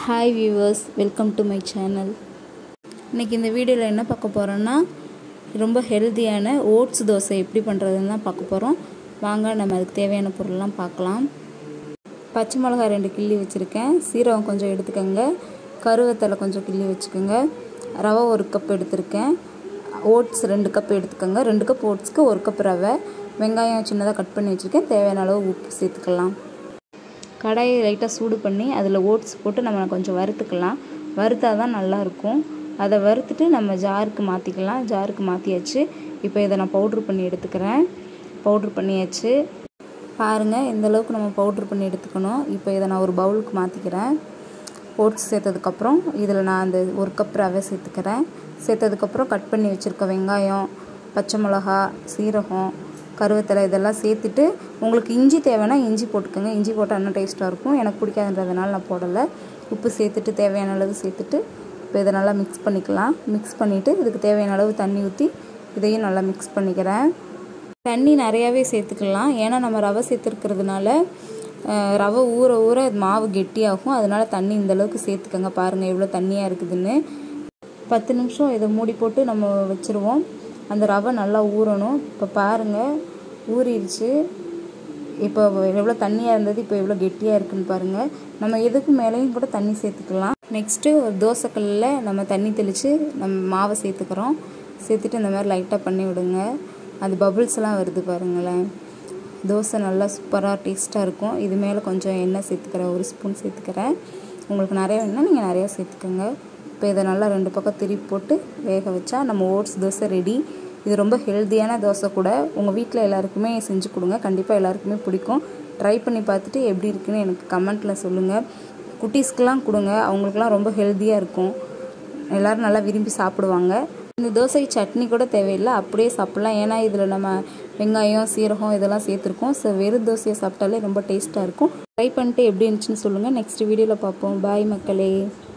hi viewers welcome to my channel இன்றைக்கி இந்த வீடியோவில் என்ன பார்க்க போகிறோன்னா ரொம்ப ஹெல்த்தியான ஓட்ஸ் தோசை எப்படி பண்ணுறதுன்னு தான் பார்க்க போகிறோம் வாங்க நம்ம அதுக்கு தேவையான பொருள்லாம் பார்க்கலாம் பச்சை மிளகா ரெண்டு கிள்ளி வச்சுருக்கேன் சீரகம் கொஞ்சம் எடுத்துக்கோங்க கருவேத்தலை கொஞ்சம் கிள்ளி வச்சுக்கோங்க ரவை ஒரு கப் எடுத்திருக்கேன் ஓட்ஸ் ரெண்டு கப் எடுத்துக்கோங்க ரெண்டு கப் ஓட்ஸ்க்கு ஒரு கப் ரவை வெங்காயம் சின்னதாக கட் பண்ணி வச்சுருக்கேன் தேவையான அளவு உப்பு சேர்த்துக்கலாம் கடாயை லைட்டாக சூடு பண்ணி அதில் ஓட்ஸ் போட்டு நம்ம கொஞ்சம் வறுத்துக்கலாம் வறுத்தா தான் நல்லாயிருக்கும் அதை வறுத்துட்டு நம்ம ஜாருக்கு மாற்றிக்கலாம் ஜாருக்கு மாற்றியாச்சு இப்போ இதை நான் பவுட்ரு பண்ணி எடுத்துக்கிறேன் பவுட்ரு பண்ணியாச்சு பாருங்கள் இந்த அளவுக்கு நம்ம பவுட்ரு பண்ணி எடுத்துக்கணும் இப்போ இதை நான் ஒரு பவுலுக்கு மாற்றிக்கிறேன் ஓட்ஸ் சேர்த்ததுக்கப்புறம் இதில் நான் அந்த ஒரு கப் ரவை சேர்த்துக்கிறேன் சேர்த்ததுக்கப்புறம் கட் பண்ணி வச்சுருக்க வெங்காயம் பச்சை மிளகா சீரகம் கருவேத்தலை இதெல்லாம் சேர்த்துட்டு உங்களுக்கு இஞ்சி தேவைன்னா இஞ்சி போட்டுக்கோங்க இஞ்சி போட்டால் இன்னும் டேஸ்ட்டாக இருக்கும் எனக்கு பிடிக்காதுன்றதுனால நான் போடலை உப்பு சேர்த்துட்டு தேவையான அளவு சேர்த்துட்டு இப்போ இதை நல்லா மிக்ஸ் பண்ணிக்கலாம் மிக்ஸ் பண்ணிவிட்டு இதுக்கு தேவையான அளவு தண்ணி ஊற்றி இதையும் நல்லா மிக்ஸ் பண்ணிக்கிறேன் தண்ணி நிறையாவே சேர்த்துக்கலாம் ஏன்னா நம்ம ரவை சேர்த்துருக்கிறதுனால ரவை ஊற ஊற மாவு கெட்டியாகும் அதனால் தண்ணி இந்தளவுக்கு சேர்த்துக்கோங்க பாருங்கள் எவ்வளோ தண்ணியாக இருக்குதுன்னு பத்து நிமிஷம் இதை மூடி போட்டு நம்ம வச்சுருவோம் அந்த ரவை நல்லா ஊறணும் இப்போ பாருங்கள் ஊறிடுச்சு இப்போ எவ்வளோ தண்ணியாக இருந்தது இப்போ எவ்வளோ கெட்டியாக இருக்குன்னு பாருங்கள் நம்ம எதுக்கு மேலேயும் கூட தண்ணி சேர்த்துக்கலாம் நெக்ஸ்ட்டு ஒரு தோசைக்கல்லில் நம்ம தண்ணி தெளித்து நம்ம மாவை சேர்த்துக்கிறோம் சேர்த்துட்டு இந்த மாதிரி லைட்டாக பண்ணி விடுங்க அது பபுள்ஸ்லாம் வருது பாருங்களேன் தோசை நல்லா சூப்பராக டேஸ்ட்டாக இருக்கும் இது மேலே கொஞ்சம் எண்ணெய் சேர்த்துக்கிறேன் ஒரு ஸ்பூன் சேர்த்துக்கிறேன் உங்களுக்கு நிறைய வேணுன்னா நீங்கள் நிறையா சேர்த்துக்கோங்க இப்போ இதை நல்லா ரெண்டு பக்கம் திருப்பி போட்டு வேக வச்சா நம்ம ஓட்ஸ் தோசை ரெடி இது ரொம்ப ஹெல்த்தியான தோசை கூட உங்கள் வீட்டில் எல்லாருக்குமே செஞ்சு கொடுங்க கண்டிப்பாக எல்லாருக்குமே பிடிக்கும் ட்ரை பண்ணி பார்த்துட்டு எப்படி இருக்குன்னு எனக்கு கமெண்ட்டில் சொல்லுங்கள் குட்டீஸ்க்கெலாம் கொடுங்க அவங்களுக்குலாம் ரொம்ப ஹெல்த்தியாக இருக்கும் எல்லோரும் நல்லா விரும்பி சாப்பிடுவாங்க இந்த தோசை சட்னி கூட தேவையில்லை அப்படியே சாப்பிட்லாம் ஏன்னா இதில் நம்ம வெங்காயம் சீரகம் இதெல்லாம் சேர்த்துருக்கோம் ஸோ வெறும் தோசையை சாப்பிட்டாலே ரொம்ப டேஸ்ட்டாக இருக்கும் ட்ரை பண்ணிட்டு எப்படி இருந்துச்சுன்னு சொல்லுங்கள் நெக்ஸ்ட் வீடியோவில் பார்ப்போம் பாய் மக்களே